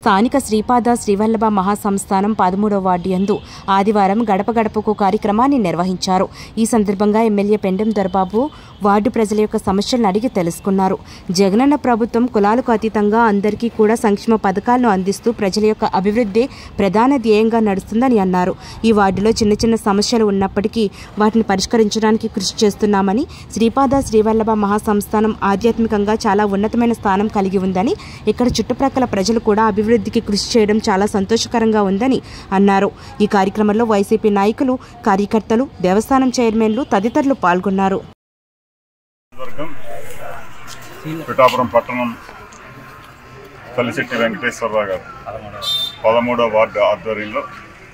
స్థానిక శ్రీపాద శ్రీవల్లభ మహాసంస్థానం పదమూడవ వార్డు యందు ఆదివారం గడప గడపకు కార్యక్రమాన్ని నిర్వహించారు ఈ సందర్భంగా ఎమ్మెల్యే పెండెం దొరబాబు వార్డు ప్రజల యొక్క సమస్యలను అడిగి తెలుసుకున్నారు జగనన్న ప్రభుత్వం కులాలకు అతీతంగా అందరికీ కూడా సంక్షేమ పథకాలను అందిస్తూ ప్రజల యొక్క అభివృద్ధి ప్రధాన ధ్యేయంగా నడుస్తుందని అన్నారు ఈ వార్డులో చిన్న చిన్న సమస్యలు ఉన్నప్పటికీ వాటిని పరిష్కరించడానికి కృషి చేస్తున్నామని శ్రీపాద శ్రీవల్లభ మహాసంస్థానం ఆధ్యాత్మికంగా చాలా ఉన్నతమైన స్థానం కలిగి ఉందని ఇక్కడ చుట్టుప్రక్కల ప్రజలు కూడా అభివృద్ధికి కృషి చేయడం చాలా సంతోషకరంగా ఉందని అన్నారు ఈ కార్యక్రమంలో వైసీపీ నాయకులు కార్యకర్తలు దేవస్థానం చైర్మన్లు తదితరులు పాల్గొన్నారు వర్గం పిఠాపురం పట్టణం కలిశెట్టి వెంకటేశ్వరరావు గారు పదమూడవ వార్డు ఆధ్వర్యంలో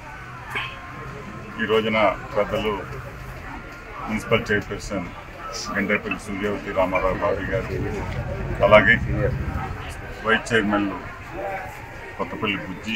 ఈ రోజున పెద్దలు మున్సిపల్ చైర్పర్సన్ గండేపల్లి సూర్యవతి రామారావు బాబు గారు అలాగే వైస్ చైర్మన్లు కొత్తపల్లి బుజ్జి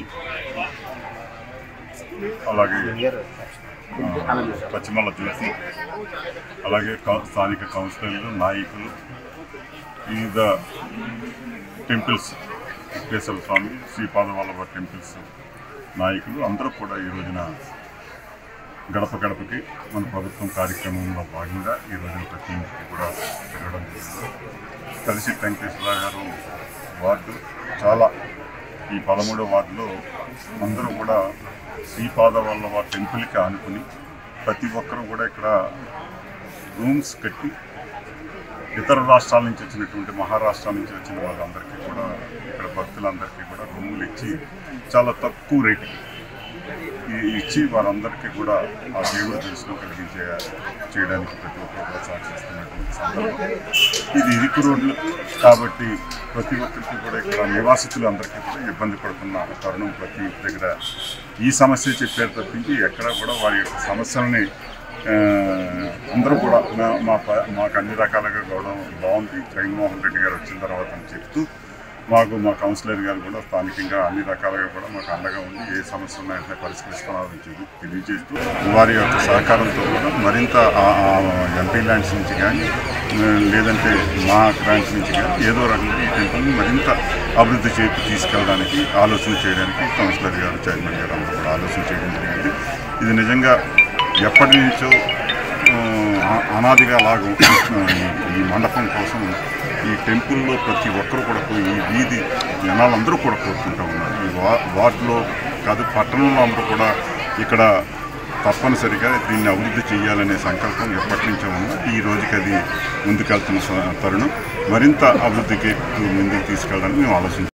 అలాగే ఆ, పశ్చిమల జ్యోతి అలాగే కౌ- స్థానిక కౌన్సిలర్లు నాయకులు వివిధ టెంపుల్స్ వెంకటేశ్వర స్వామి శ్రీపాదవల్లభ టెంపుల్స్ నాయకులు అందరూ కూడా ఈ రోజున గడప గడపకి మన ప్రభుత్వం కార్యక్రమంలో భాగంగా ఈ రోజున ప్రతి ఇంటికి కూడా తిరగడం జరిగింది కలిసి వెంకటేశ్వర గారు వార్డు చాలా ఈ పదమూడో వార్డులో అందరూ కూడా శ్రీపాద వల్లభ టెంపుల్కి ఆనుకుని ప్రతి ఒక్కరూ కూడా ఇక్కడ రూమ్స్ కట్టి ఇతర రాష్ట్రాల నుంచి వచ్చినటువంటి మహారాష్ట్ర నుంచి వచ్చిన వాళ్ళందరికీ కూడా ఇక్కడ భక్తులందరికీ కూడా రూములు ఇచ్చి చాలా తక్కువ రేటుకి ఈ- ఇచ్చి వారందరికీ కూడా ఆ దేవుడి దర్శనం కలిగించే చేయడానికి ప్రతి ఒక్కరు కూడా సహకరిస్తున్నటువంటి సందర్భం ఇది ఇరుకు రోడ్లు కాబట్టి ప్రతి ఒక్కరికి కూడా ఇక్కడ నివాసితులు అందరికీ కూడా ఇబ్బంది పడుతున్న తరుణం ప్రతి ఇంటి దగ్గర ఈ సమస్య చెప్పారు తప్పించి ఎక్కడ కూడా వారి యొక్క సమస్యలని ఆ, అందరూ కూడా మా- మా ప- మాకు అన్ని రకాలుగా కూడా బాగుంది జగన్మోహన్ రెడ్డి గారు వచ్చిన తర్వాత అని చెప్తూ మాకు మా కౌన్సిలర్ గారు కూడా స్థానికంగా అన్ని రకాలుగా కూడా మాకు అండగా ఉంది ఏ సమస్య ఉన్నా వెంటనే పరిష్కరిస్తున్నారని చెప్పి తెలియజేస్తూ వారి యొక్క సహకారంతో కూడా మరింత ఎంపీ ల్యాండ్స్ నుంచి కానీ ఆ, లేదంటే మా బ్రాంచ్ నుంచి కానీ ఏదో రకంగా ఈ టెంపుల్ని మరింత అభివృద్ధి చేపి తీసుకెళ్ళడానికి ఆలోచన చేయడానికి కౌన్సిలర్ గారు చైర్మన్ గారు అందరూ కూడా ఆలోచన చేయడం జరిగింది ఇది నిజంగా ఎప్పటి నుంచో ఆ, అనాదిగా లాగా ఈ- ఈ మండపం కోసం ఈ టెంపుల్లో ప్రతి ఒక్కరు కూడా పోయి ఈ వీధి జనాలందరూ కూడా కోరుకుంటూ ఉన్నారు ఈ వా వార్డులో కాదు పట్టణంలో అందరూ కూడా ఇక్కడ తప్పనిసరిగా దీన్ని అభివృద్ధి చేయాలనే సంకల్పం ఎప్పటి నుంచో ఉంది ఈ రోజుకి అది ముందుకెళ్తున్న స- తరుణం మరింత అభివృద్ధికి ముందుకు తీసుకెళ్ళడానికి మేము ఆలోచించాం